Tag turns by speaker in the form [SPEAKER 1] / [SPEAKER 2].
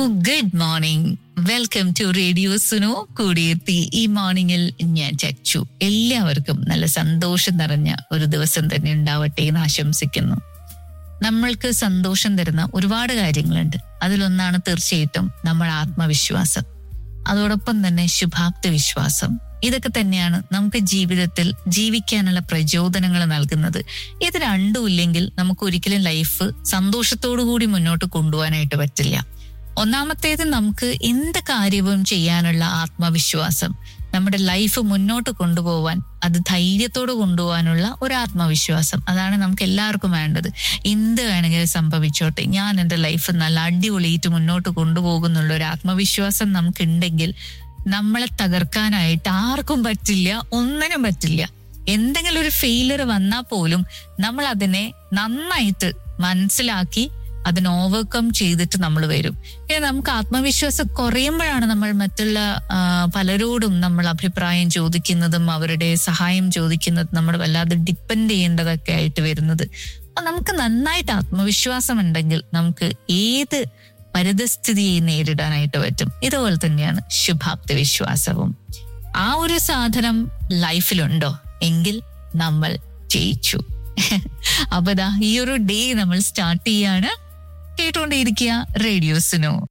[SPEAKER 1] good morning welcome to radio Suno കൂടിയെത്തി ഈ മോർണിംഗിൽ ഞാൻ ചച്ചു എല്ലാവർക്കും നല്ല സന്തോഷം നിറഞ്ഞ ഒരു ദിവസം തന്നെ ഉണ്ടാവട്ടെ എന്ന് ആശംസിക്കുന്നു നമ്മൾക്ക് സന്തോഷം തരുന്ന ഒരുപാട് കാര്യങ്ങളുണ്ട് അതിലൊന്നാണ് തീർച്ചയായിട്ടും നമ്മുടെ ആത്മവിശ്വാസം അതോടൊപ്പം തന്നെ ശുഭാപ്തി വിശ്വാസം ഇതൊക്കെ തന്നെയാണ് നമുക്ക് ജീവിതത്തിൽ ജീവിക്കാനുള്ള പ്രചോദനങ്ങൾ നൽകുന്നത് ഇത് രണ്ടും ഇല്ലെങ്കിൽ നമുക്ക് ഒരിക്കലും ലൈഫ് സന്തോഷത്തോടു കൂടി മുന്നോട്ട് കൊണ്ടുപോകാനായിട്ട് പറ്റില്ല ഒന്നാമത്തേത് നമുക്ക് എന്ത് കാര്യവും ചെയ്യാനുള്ള ആത്മവിശ്വാസം നമ്മുടെ ലൈഫ് മുന്നോട്ട് കൊണ്ടുപോകാൻ അത് ധൈര്യത്തോട് കൊണ്ടുപോകാനുള്ള ഒരു ആത്മവിശ്വാസം അതാണ് നമുക്ക് എല്ലാവർക്കും വേണ്ടത് എന്ത് വേണമെങ്കിലും സംഭവിച്ചോട്ടെ ഞാൻ എൻ്റെ ലൈഫ് നല്ല അടിപൊളിയിട്ട് മുന്നോട്ട് കൊണ്ടുപോകുന്നുള്ള ഒരു ആത്മവിശ്വാസം നമുക്കുണ്ടെങ്കിൽ നമ്മളെ തകർക്കാനായിട്ട് ആർക്കും പറ്റില്ല ഒന്നിനും പറ്റില്ല എന്തെങ്കിലും ഒരു ഫെയിലർ വന്നാൽ പോലും നമ്മൾ അതിനെ നന്നായിട്ട് മനസ്സിലാക്കി അതിനെ ഓവർകം ചെയ്തിട്ട് നമ്മൾ വരും പിന്നെ നമുക്ക് ആത്മവിശ്വാസം കുറയുമ്പോഴാണ് നമ്മൾ മറ്റുള്ള ആ, പലരോടും നമ്മൾ അഭിപ്രായം ചോദിക്കുന്നതും അവരുടെ സഹായം ചോദിക്കുന്നതും നമ്മൾ വല്ലാതെ ഡിപ്പെൻഡ് ചെയ്യേണ്ടതൊക്കെ ആയിട്ട് വരുന്നത് അപ്പൊ നമുക്ക് നന്നായിട്ട് ആത്മവിശ്വാസം ഉണ്ടെങ്കിൽ നമുക്ക് ഏത് പരിതസ്ഥിതിയെ നേരിടാനായിട്ട് പറ്റും ഇതുപോലെ തന്നെയാണ് ശുഭാപ്തി വിശ്വാസവും ആ ഒരു സാധനം ലൈഫിലുണ്ടോ എങ്കിൽ നമ്മൾ ജയിച്ചു അപ്പൊ ദാ ഈ ഒരു ഡേ നമ്മൾ സ്റ്റാർട്ട് ചെയ്യാണ് കേട്ടുകൊണ്ടേയിരിക്കുക റേഡിയോസിനോ